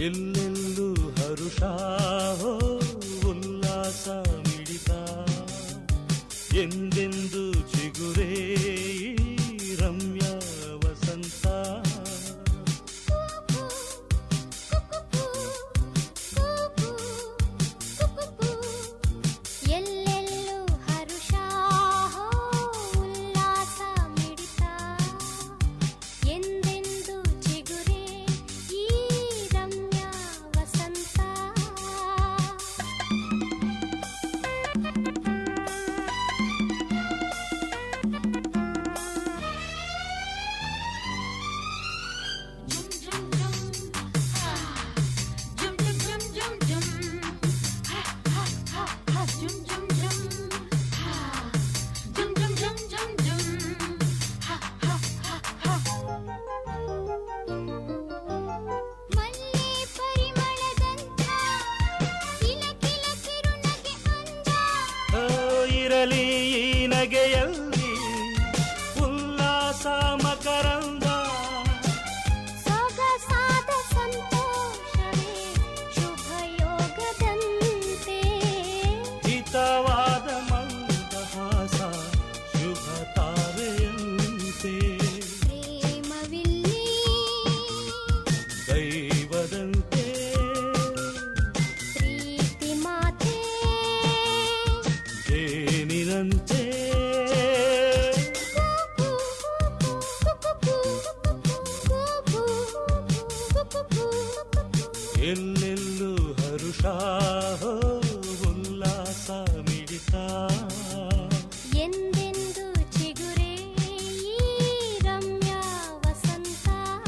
ಎಲ್ಲೆಲ್ಲೂ ಹರುಷ ಹೋ, ಉಲ್ಲಾಸ ಮಿಡಿತ ಎಂದೆಂದು ಚಿಗುರೇ ಈ ರಮ್ಯ ವಸಂತ ಎಲ್ಲೆಲ್ಲೂ ಹರುಷ ಹೋ, ಉಲ್ಲಾಸ ಮಿಡಿತ ಎಂದೆಂದು ಚಿಗುರೇ ಈ ರಮ್ಯ ವಸಂತ ಮಲ್ಲಿ ಪರಿಮಳದಂತ ಕಿಲಕಿಲ ಕಿರುನಗೆ ಅಂದ ಓ, ಇರಲಿ ಈ ನಗೆಯಲ್ಲಿ ಉಲ್ಲಾಸ ಮಕರಂದ ಸೊಗಸಾದ ಸಂತೋಷವೇ ಶುಭಯೋಗದಂತೆ ಹಿತವಾದ ಮಂದಹಾಸ ಶುಭ ತಾರೆಯಂತೆ ಪ್ರೇಮವಿಲ್ಲಿ ದೈವದಂತೆ ಪ್ರೀತಿ ಮಾತೆ ಜೇನಿನಂತೆ ಎಲ್ಲೆಲ್ಲೂ ಹರುಷ ಹೋ, ಉಲ್ಲಾಸ ಮಿಡಿತ ಎಂದೆಂದು ಚಿಗುರೇ ಈ ರಮ್ಯ ವಸಂತ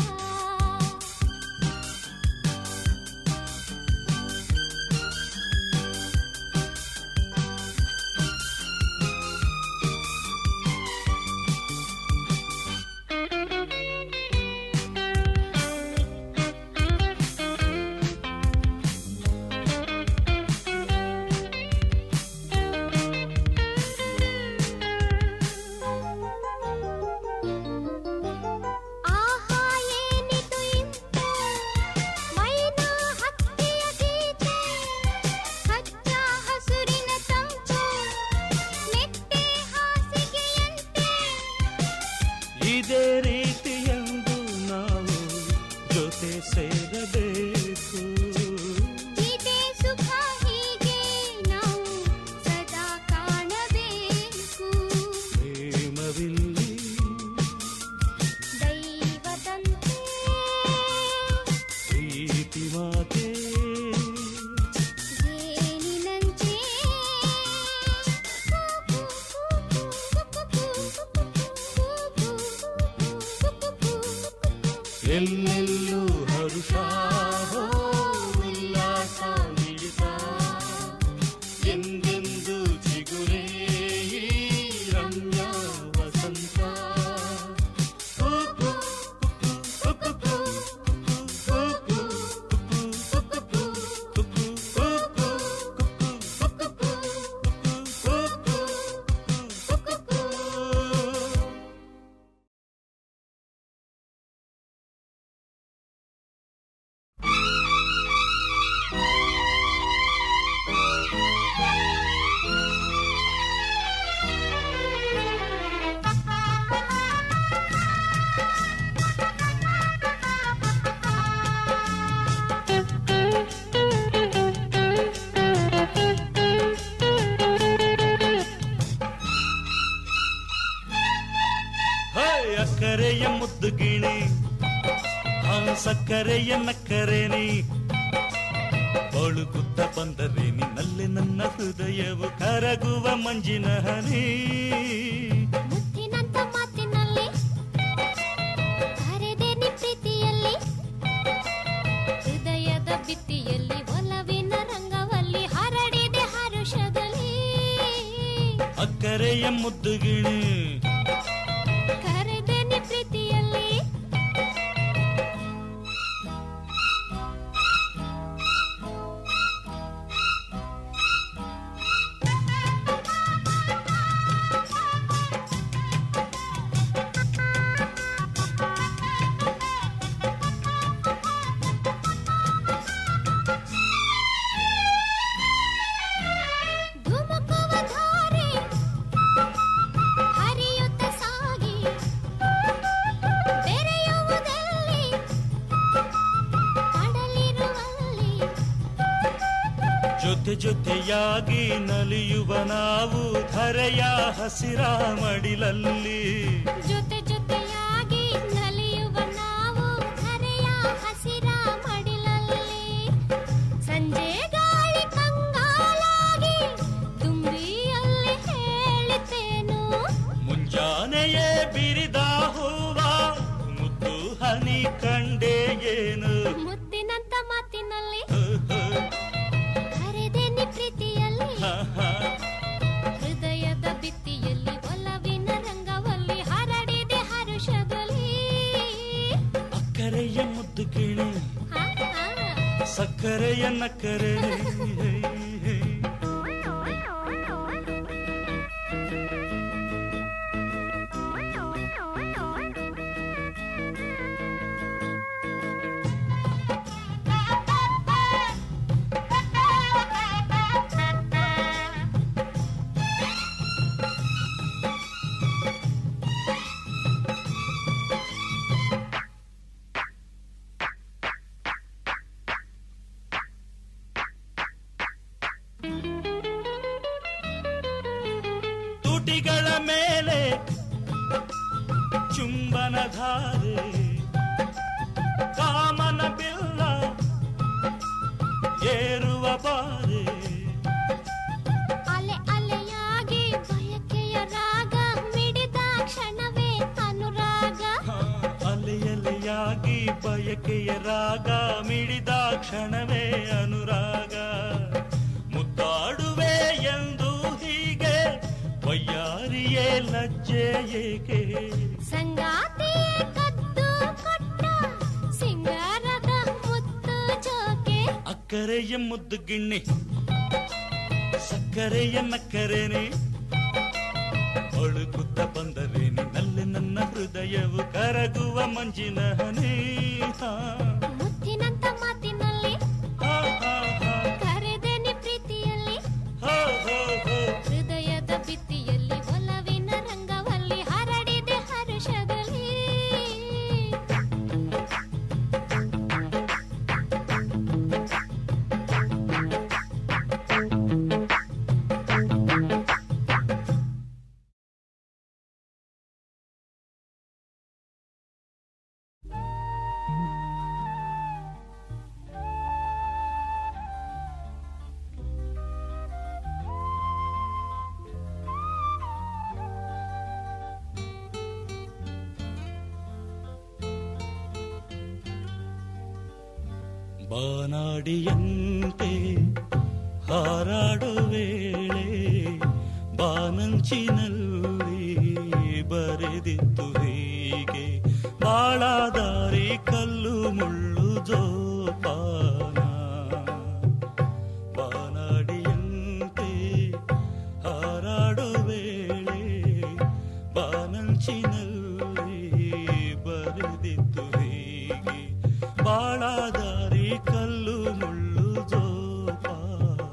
ಆಹಾ ಏನಿದು ಇಂತು ಮೈನಾ ಹಕ್ಕಿಯ ಗೀತೆ ಹಚ್ಚ ಹಸುರಿನ ತಂಪು ಮೆತ್ತೆ ಹಾಸಿಗೆಯಂತೆ ಇದೇ ರೀತಿಯೆಂದು ನಾವು ಜೊತೆ ಸೇರಬೇಕು ಇದೇ ಸುಖ ಹೀಗೆ ನಾವು ಸದಾ ಕಾಣಬೇಕು ಪ್ರೇಮವಿಲ್ಲಿ ದೈವದಂತೆ ಪ್ರೀತಿ ಮಾತೆ ಜೇನಿನಂತೆ ಎಲ್ಲೆಲ್ಲೂ ಹರುಷ ಹೋ, ಉಲ್ಲಾಸ ಮಿಡಿತ ಎಂದೆಂದು ಚಿಗುರೇ ಈ ರಮ್ಯ ವಸಂತ ಕು, ಕು, ಕು, ಕು, ಕು, ಕು, ಕು, ಕು, ಕು, ಕು, ಕು, ಕು, ಕು, ಕು, ಕು, ಕು, ಕು, ಕು. ಹೇ ಅಕ್ಕರೆಯ ಮುದ್ದು ಗಿಣಿ ಆ ಸಕ್ಕರೆಯ ನಕ್ಕರೇನಿ ಬಳುಕುತ್ತ ಬಂದರೆ ನಿನ್ನಲ್ಲಿ ನನ್ನ ಹೃದಯವು ಕರಗುವ ಮಂಜಿನ ಹನಿ ಮುತ್ತಿನಂತ ಮಾತಿನಲ್ಲಿ ಕರೆದೆ ನಿ ಪ್ರೀತಿಯಲ್ಲಿ ಹೃದಯದ ಭಿತ್ತಿಯಲ್ಲಿ ಒಲವಿನ ರಂಗವಲ್ಲಿ ಹರಡಿದೆ ಹರುಷದಲ್ಲಿ ಅಕ್ಕರೆಯ ಮುದ್ದು ಗಿಣಿ ಕರೆದೆ ನಿ ಪ್ರೀತಿಯಲ್ಲಿ ಜೊತೆಯಾಗಿ ನಲಿಯುವ ನಾವು ಧರೆಯ ಹಸಿರ ಮಡಿಲಲ್ಲಿ ಜೊತೆ ಜೊತೆಯಾಗಿ ನಲಿಯುವ ನಾವು ಧರೆಯ ಹಸಿರ ಮಡಿಲಲ್ಲಿ ಸಂಜೆ ಗಾಳಿ ಕಂಗಾಲಾಗಿ ತುಂಬಿಯಲ್ಲಿ ಹೇಳಿತೇನು ಮುಂಜಾನೆಯೇ ಬಿರಿದ ಹೂವ ಮುದ್ದು ಹನಿ ಕಂಡೆ ಏನು ಮುತ್ತಿನಂತ ಮಾತಿನಲ್ಲಿ ಹ, ಹ, ಹರಿದೇನಿ ಪ್ರೀತಿಯಲ್ಲಿ ಹ, ಹ. ಹೃದಯದ ಭಿತ್ತಿಯಲ್ಲಿ ಒಲವಿನ ರಂಗವಲ್ಲಿ ಹರಡಿದೆ ಹರುಷದಲ್ಲಿ ಅಕ್ಕರೆಯ ಮುದ್ದು ಗಿಣಿ ಹಾ, ಹಾ. ಸಕ್ಕರೆಯ ನಕ್ಕರೆ ತುಟಿಗಳ ಮೇಲೆ ಚುಂಬನ ಧಾರೆ ಕಾಮನ ಬಿಲ್ಲ ಏರುವ ಬಾರೆ ಅಲೆ ಅಲೆಯಾಗಿ ಬಯಕೆಯ ರಾಗ ಮಿಡಿದ ಕ್ಷಣವೇ ಅನುರಾಗ ಹಾ, ಅಲೆಯಲೆಯಾಗಿ ಬಯಕೆಯ ರಾಗ ಮಿಡಿದ ಕ್ಷಣವೇ ಅನುರಾಗ ಮುದ್ದಾಡುವೆ ಎಂದು ಹೀಗೆ ವಯ್ಯಾರಿಯೇ ಲಜ್ಜೆ ಏಕೆ ಸಂಗಾತಿಯೇ ಕದ್ದು ಕೊಟ್ಟ ಸಿಂಗಾರದ ಮುತ್ತು ಜೋಕೆ ಅಕ್ಕರೆಯ ಮುದ್ದು ಗಿಣ್ಣಿ ಸಕ್ಕರೆಯ ನಕ್ಕರೇನೆ ಒಳುಕುತ್ತ ಬಂದರೇನೆ ನಲ್ಲಿ ನನ್ನ ಹೃದಯವು ಕರಗುವ ಮಂಜಿನ ಹನಿ ಹಾ, ಮುತ್ತಿನಂತ ಮಾತಿನಲ್ಲಿ ಹಾ, ಹಾ, ಹಾ, ಕರೆದೇನಿ ಪ್ರೀತಿಯಲ್ಲಿ ಹೋ, ಹೋ, ಹೋ. ಹೃದಯದ ಭಿತ್ತಿಯಲ್ಲಿ ಒಲವಿನ ರಂಗವಲ್ಲಿ ಹರಡಿದೆ ಹರುಷದಲ್ಲಿ ಬಾನಾಡಿಯಂತೆ ಹಾರಾಡೋ ವೇಳೆ ಬಾನಂಚಿನಲ್ಲಿ ಬರೆದಿತ್ತು ಹೀಗೆ ಬಾಳಾದಾರಿ ಕಲ್ಲು ಮುಳ್ಳು ಜೋಪಾನ ಬಾನಾಡಿಯಂತೆ ಹಾರಾಡೋ ವೇಳೆ ಬಾನಂಚಿನಲ್ಲಿ ಬರೆದಿತ್ತು ಹೀಗೆ ಬಾಳಾದಾರಿ ಕಲ್ಲು ಮುಳ್ಳು ಜೋಪಾನ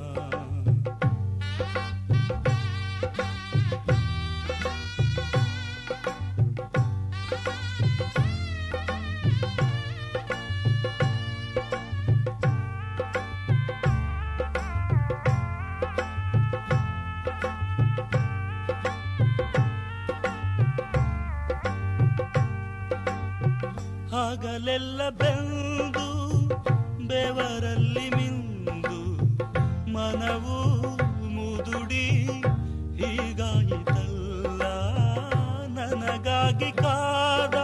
ಹಗಲೆಲ್ಲ ಬೆಂದು ಬೆವರಲ್ಲಿ ಮಿಂದು ಮನವು ಮುದುಡಿ ಹೀಗಾಯಿತಲ್ಲ ನನಗಾಗಿ ಕಾದ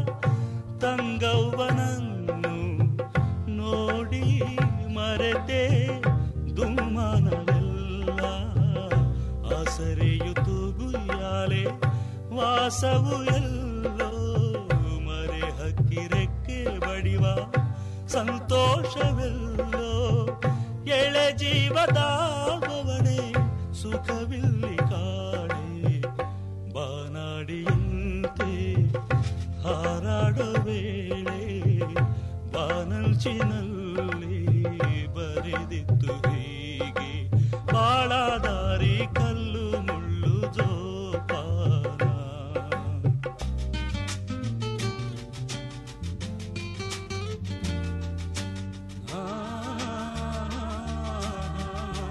ತಂಗವ್ವನನ್ನು ನೋಡಿ ಮರೆತೆ ದುಮ್ಮಾನವೆಲ್ಲ ಆಸರೆಯು ತೂಗುಯ್ಯಾಲೆ ವಾಸವು ಎಲ್ಲೋ ಮರೆ ಹಕ್ಕಿರೆಕ್ಕೆ ಬಡಿವ ಸಂತೋಷವೆಲ್ಲೋ ಎಳೆ ಜೀವದಾಗವನೆ ಸುಖವಿಲ್ಲಿ ಕಾಣೆ ಬಾನಾಡಿಯಂತೆ ಹಾರಾಡೋ ವೇಳೆ ಬಾನಂಚಿನಲ್ಲಿ ಬರೆದಿತ್ತು ಹೀಗೆ ಬಾಳಾದಾರಿ ಕಲ್ಲು ಮುಳ್ಳು ಜೋಪಾನ ಆ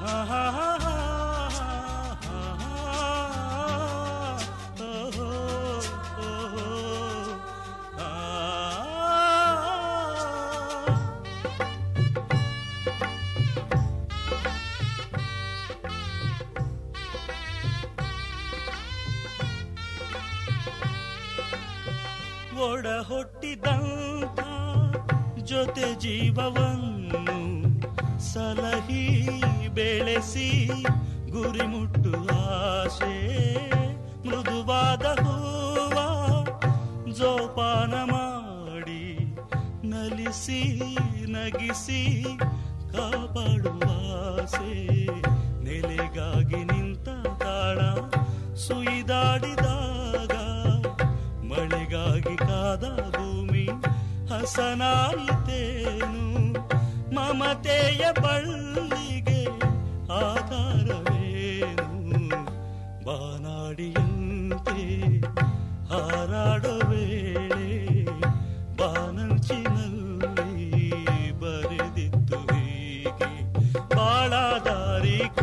ಒಡ ಹುಟ್ಟಿದಂಥ ಜೊತೆ ಜೀವವನ್ನು ಸಲಹಿ ಬೆಳೆಸಿ ಗುರಿ ಮುಟ್ಟುವ ಆಸೆ ಮೃದುವಾದ ಹೂವ ಜೋಪಾನ ಮಾಡಿ ನಲಿಸಿ ನಗಿಸಿ ಕಾಪಾಡುವ ಆಸೆ ನೆಲೆಗಾಗಿ ನಿಂತ ತಾಣ ಸುಯಿದಾಡಿದಾಗ ಮಳೆಗಾಗಿ ಕಾದ ಭೂಮಿ ಹಸನಾಯಿತೇನು ಮಮತೆಯ ಬಳ್ಳಿಗೆ ಆಧಾರವೇನು ಬಾನಾಡಿಯಂತೆ ಹಾರಾಡೋ ವೇಳೆ ಬಾನಂಚಿನಲ್ಲಿ ಬರೆದಿತ್ತು ಹೀಗೆ ಬಾಳ ದಾರಿ